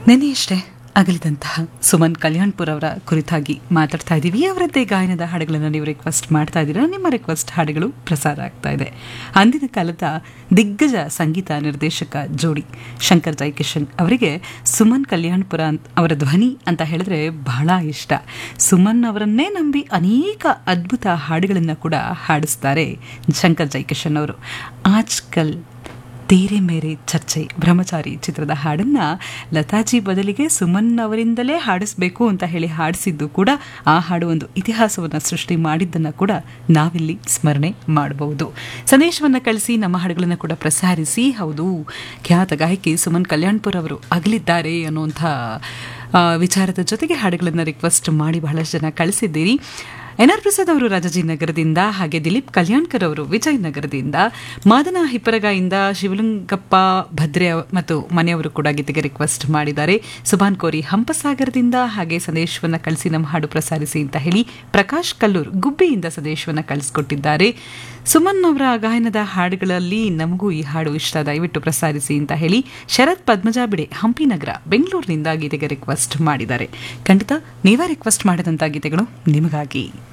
ನೆನೆಯಷ್ಟೇ ಅಗಲಿದಂತಹ ಸುಮನ್ ಕಲ್ಯಾಣ್ಪುರ್ ಅವರ ಕುರಿತಾಗಿ ಮಾತಾಡ್ತಾ ಇದ್ದೀವಿ ಅವರದ್ದೇ ಗಾಯನದ ಹಾಡುಗಳನ್ನು ನೀವು ರಿಕ್ವೆಸ್ಟ್ ಮಾಡ್ತಾ ಇದ್ದೀರಾ ನಿಮ್ಮ ರಿಕ್ವೆಸ್ಟ್ ಹಾಡುಗಳು ಪ್ರಸಾರ ಆಗ್ತಾ ಇದೆ ಅಂದಿನ ಕಾಲದ ದಿಗ್ಗಜ ಸಂಗೀತ ನಿರ್ದೇಶಕ ಜೋಡಿ ಶಂಕರ್ ಜೈಕಿಶನ್ ಅವರಿಗೆ ಸುಮನ್ ಕಲ್ಯಾಣ್ಪುರ ಅಂತ ಅವರ ಧ್ವನಿ ಅಂತ ಹೇಳಿದ್ರೆ ಬಹಳ ಇಷ್ಟ ಸುಮನ್ ಅವರನ್ನೇ ನಂಬಿ ಅನೇಕ ಅದ್ಭುತ ಹಾಡುಗಳನ್ನು ಕೂಡ ಹಾಡಿಸ್ತಾರೆ ಶಂಕರ್ ಜೈಕಿಶನ್ ಅವರು ಆಜ್ಕಲ್ ತೇರೆ ಮೇರೆ ಚರ್ಚೆ ಬ್ರಹ್ಮಚಾರಿ ಚಿತ್ರದ ಹಾಡನ್ನ ಲತಾಜಿ ಬದಲಿಗೆ ಸುಮನ್ ಅವರಿಂದಲೇ ಹಾಡಿಸ್ಬೇಕು ಅಂತ ಹೇಳಿ ಹಾಡಿಸಿದ್ದು ಕೂಡ ಆ ಹಾಡು ಒಂದು ಇತಿಹಾಸವನ್ನು ಸೃಷ್ಟಿ ಮಾಡಿದ್ದನ್ನು ಕೂಡ ನಾವಿಲ್ಲಿ ಸ್ಮರಣೆ ಮಾಡಬಹುದು ಸಂದೇಶವನ್ನು ಕಳಿಸಿ ನಮ್ಮ ಹಾಡುಗಳನ್ನು ಕೂಡ ಪ್ರಸಾರಿಸಿ ಹೌದು ಖ್ಯಾತ ಗಾಯಕಿ ಸುಮನ್ ಕಲ್ಯಾಣ್ಪುರ್ ಅವರು ಅಗಲಿದ್ದಾರೆ ಅನ್ನುವಂಥ ಆ, ವಿಚಾರದ ಜೊತೆಗೆ ಹಾಡುಗಳನ್ನು ರಿಕ್ವೆಸ್ಟ್ ಮಾಡಿ ಬಹಳಷ್ಟು ಜನ ಕಳಿಸಿದ್ದೀರಿ ಎನ್ ಆರ್ ಪ್ರಸಾದ್ ಅವರು ರಾಜಾಜಿನಗರದಿಂದ ಹಾಗೆ ದಿಲೀಪ್ ಕಲ್ಯಾಣ್ಕರ್ ಅವರು ವಿಜಯನಗರದಿಂದ ಮಾದನ ಹಿಪ್ಪರಗಾಯಿಂದ ಶಿವಲಿಂಗಪ್ಪ ಭದ್ರೆ ಅವ- ಮತ್ತು ಮನೆಯವರು ಕೂಡ ಗೀತೆಗೆ ರಿಕ್ವೆಸ್ಟ್ ಮಾಡಿದ್ದಾರೆ ಸುಭಾನ್ ಕೋರಿ ಹಂಪಸಾಗರದಿಂದ ಹಾಗೆ ಸಂದೇಶವನ್ನು ಕಳಿಸಿ ನಮ್ಮ ಹಾಡು ಪ್ರಸಾರಿಸಿ ಅಂತ ಹೇಳಿ ಪ್ರಕಾಶ್ ಕಲ್ಲೂರ್ ಗುಬ್ಬಿಯಿಂದ ಸಂದೇಶವನ್ನು ಕಳಿಸ್ಕೊಟ್ಟಿದ್ದಾರೆ ಸುಮನ್ ಅವರ ಗಾಯನದ ಹಾಡುಗಳಲ್ಲಿ ನಮಗೂ ಈ ಹಾಡು ಇಷ್ಟ ದಯವಿಟ್ಟು ಪ್ರಸಾರಿಸಿ ಅಂತ ಹೇಳಿ ಶರತ್ ಪದ್ಮಜಾ ಬಿಡೆ ಹಂಪಿನಗರ ಬೆಂಗಳೂರಿನಿಂದ ಗೀತೆಗೆ ರಿಕ್ವೆಸ್ಟ್ ಮಾಡಿದ್ದಾರೆ ಖಂಡಿತ ನೀವೇ ರಿಕ್ವೆಸ್ಟ್ ಮಾಡಿದಂಥ ಗೀತೆಗಳು ನಿಮಗಾಗಿ